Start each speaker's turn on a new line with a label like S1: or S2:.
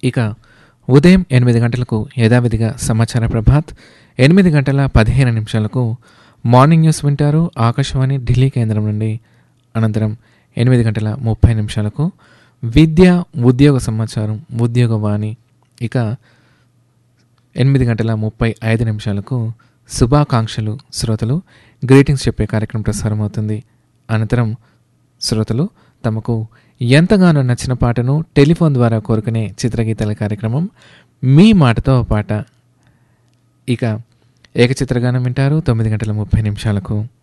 S1: ఇక ఉదయం ఎనిమిది గంటలకు యథావిధిగా సమాచార ప్రభాత్ ఎనిమిది గంటల పదిహేను నిమిషాలకు మార్నింగ్ న్యూస్ వింటారు ఆకాశవాణి ఢిల్లీ కేంద్రం నుండి అనంతరం ఎనిమిది గంటల ముప్పై నిమిషాలకు విద్య ఉద్యోగ సమాచారం ఉద్యోగ వాణి ఇక ఎనిమిది గంటల ముప్పై ఐదు నిమిషాలకు శుభాకాంక్షలు శ్రోతలు గ్రీటింగ్స్ చెప్పే కార్యక్రమం ప్రసారం అవుతుంది అనంతరం శ్రోతలు తమకు ఎంతగానో నచ్చిన పాటను టెలిఫోన్ ద్వారా కోరుకునే చిత్రగీతాల కార్యక్రమం మీ మాటతో ఓ పాట ఇక ఏకచిత్రగానం వింటారు తొమ్మిది గంటల ముప్పై నిమిషాలకు